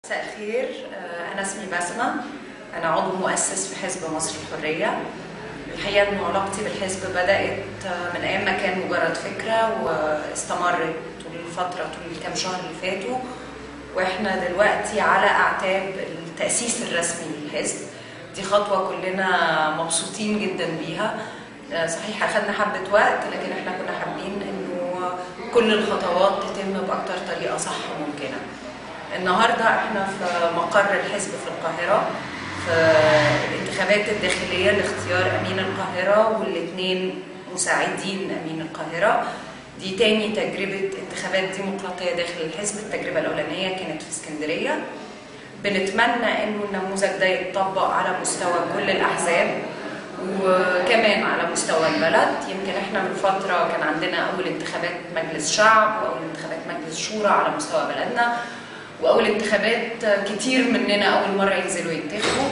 مساء الخير أنا اسمي بسمة أنا عضو مؤسس في حزب مصر الحرية الحقيقة إن علاقتي بالحزب بدأت من أيام ما كان مجرد فكرة واستمرت طول الفترة طول الكام شهر اللي فاتوا وإحنا دلوقتي على أعتاب التأسيس الرسمي للحزب دي خطوة كلنا مبسوطين جدا بيها صحيح أخدنا حبة وقت لكن إحنا كنا حابين إنه كل الخطوات تتم بأكتر طريقة صح ممكنة النهارده احنا في مقر الحزب في القاهره في الانتخابات الداخليه لاختيار امين القاهره والاثنين مساعدين امين القاهره دي تاني تجربه انتخابات ديمقراطيه داخل الحزب التجربه الاولانيه كانت في اسكندريه بنتمنى انه النموذج ده يتطبق على مستوى كل الاحزاب وكمان على مستوى البلد يمكن احنا من فتره كان عندنا اول انتخابات مجلس شعب واول انتخابات مجلس شورى على مستوى بلدنا واول انتخابات كتير مننا اول مره ينزلوا ينتخبوا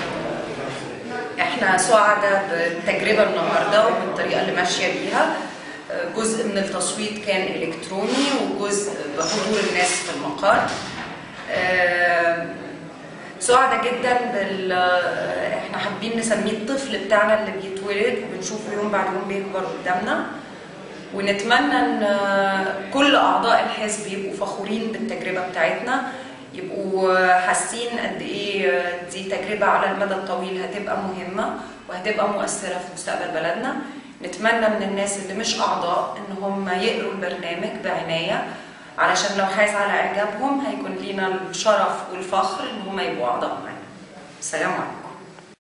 احنا سعداء بالتجربه النهارده وبالطريقه اللي ماشيه بيها جزء من التصويت كان الكتروني وجزء بحضور الناس في المقر سعداء جدا بال احنا حابين نسميه الطفل بتاعنا اللي بيتولد وبنشوفه يوم بعد يوم بيكبر قدامنا ونتمنى ان كل اعضاء الحزب يبقوا فخورين بالتجربه بتاعتنا يبقوا حاسين قد ايه دي تجربه على المدى الطويل هتبقى مهمه وهتبقى مؤثره في مستقبل بلدنا نتمنى من الناس اللي مش اعضاء ان هم يقروا البرنامج بعنايه علشان لو حاز على اعجابهم هيكون لينا الشرف والفخر ان هم يبقوا اعضاء معانا السلام عليكم